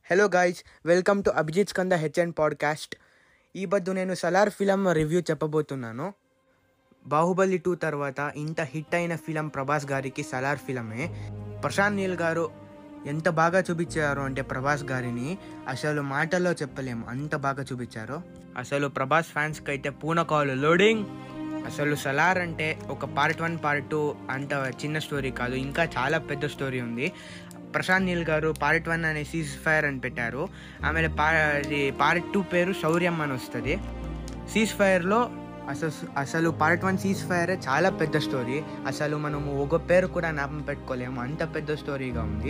hello guys welcome to Abhijit Skanda H and podcast ఈ బద్దు నేను సలార్ ఫిలం రివ్యూ చెప్పబోతున్నాను బాహుబలి టూ తర్వాత ఇంత హిట్ అయిన ఫిలం ప్రభాస్ గారికి సలార్ ఫిలమే ప్రశాంత్ నీల్ గారు ఎంత బాగా చూపించారు అంటే ప్రభాస్ గారిని అసలు మాటల్లో చెప్పలేము అంత బాగా చూపించారు అసలు ప్రభాస్ ఫ్యాన్స్కి అయితే పూనకాలు లోడింగ్ అసలు సలార్ అంటే ఒక పార్ట్ వన్ పార్ట్ టూ అంత చిన్న స్టోరీ కాదు ఇంకా చాలా పెద్ద స్టోరీ ఉంది ప్రశాంత్ నీల్ గారు పార్ట్ వన్ అనే సీజ్ ఫైర్ అని పెట్టారు ఆమె పా అది పార్ట్ టూ పేరు శౌర్యం అని వస్తుంది సీజ్ ఫైర్లో అసలు అసలు పార్ట్ వన్ సీజ్ ఫైర్ చాలా పెద్ద స్టోరీ అసలు మనము ఒక పేరు కూడా జ్ఞాపం పెట్టుకోలేము అంత పెద్ద స్టోరీగా ఉంది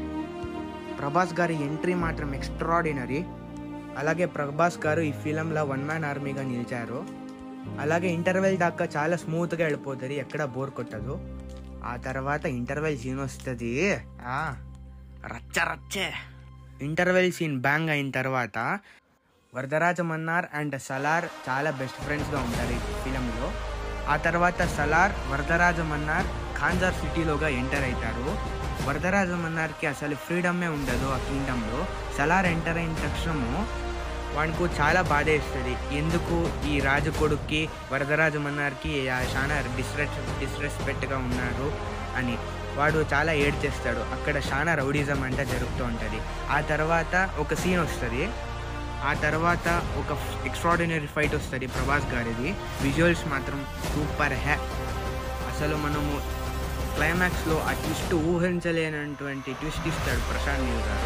ప్రభాస్ గారి ఎంట్రీ మాత్రం ఎక్స్ట్రాడినరీ అలాగే ప్రభాస్ గారు ఈ ఫిలంలో వన్ మ్యాన్ ఆర్మీగా నిలిచారు అలాగే ఇంటర్వెల్ దాకా చాలా స్మూత్గా వెళ్ళిపోతుంది ఎక్కడ బోర్ కొట్టదు ఆ తర్వాత ఇంటర్వెల్ సీన్ వస్తుంది ఆ, రచ్చ రచ్చే ఇంటర్వెల్ సీన్ బ్యాంగ్ అయిన తర్వాత వరదరాజ మన్నార్ అండ్ సలార్ చాలా బెస్ట్ ఫ్రెండ్స్గా ఉంటారు ఈ ఫిలంలో ఆ తర్వాత సలార్ వరదరాజ మన్నార్ ఖాంజార్ సిటీలోగా ఎంటర్ అవుతారు వరదరాజ మన్నార్కి అసలు ఫ్రీడమే ఉండదు ఆ కింగ్డమ్లో సలార్ ఎంటర్ అయిన తక్షణము వాడికి చాలా బాధ వేస్తుంది ఎందుకు ఈ రాజు కొడుక్కి వరదరాజు మన్నార్కి ఆ చాలా డిస్రెస్ డిస్రెస్పెక్ట్గా ఉన్నారు అని వాడు చాలా ఏడ్ చేస్తాడు అక్కడ చాలా రౌడిజం అంటే జరుగుతూ ఉంటుంది ఆ తర్వాత ఒక సీన్ వస్తుంది ఆ తర్వాత ఒక ఎక్స్ట్రాడినరీ ఫైట్ వస్తుంది ప్రభాస్ గారిది విజువల్స్ మాత్రం సూపర్ హ్యా అసలు మనము క్లైమాక్స్లో ఆ ట్విస్ట్ ఊహించలేనటువంటి ట్విస్ట్ ఇస్తాడు ప్రశాంత్ నీల్ గారు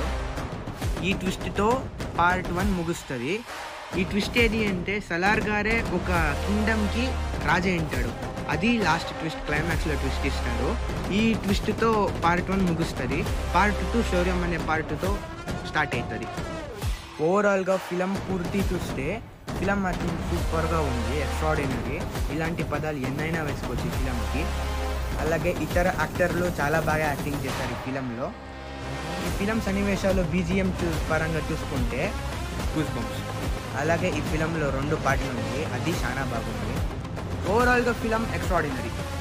ఈ ట్విస్ట్తో పార్ట్ వన్ ముగుస్తుంది ఈ ట్విస్ట్ ఏది అంటే సలార్ గారే ఒక కింగ్డమ్కి రాజే ఉంటాడు అది లాస్ట్ ట్విస్ట్ క్లైమాక్స్లో ట్విస్ట్ ఇస్తారు ఈ ట్విస్ట్తో పార్ట్ వన్ ముగుస్తుంది పార్ట్ టూ శౌర్యం అనే పార్ట్తో స్టార్ట్ అవుతుంది ఓవరాల్గా ఫిలం పూర్తి చూస్తే ఫిలం మాత్రం సూపర్గా ఉంది ఎక్స్ట్రాడినరీ ఇలాంటి పదాలు ఎన్నైనా వేసుకోవచ్చు ఈ ఫిలంకి అలాగే ఇతర యాక్టర్లు చాలా బాగా యాక్టింగ్ చేశారు ఈ ఫిలంలో ఈ ఫిలం సన్నివేశాలు బీజిఎం చూ పరంగా చూసుకుంటే గూస్ బంప్స్ అలాగే ఈ ఫిలంలో రెండు పాటలు ఉన్నాయి అది చాలా బాగుంది ఓవరాల్గా ఫిలం ఎక్స్ట్రాడినరీ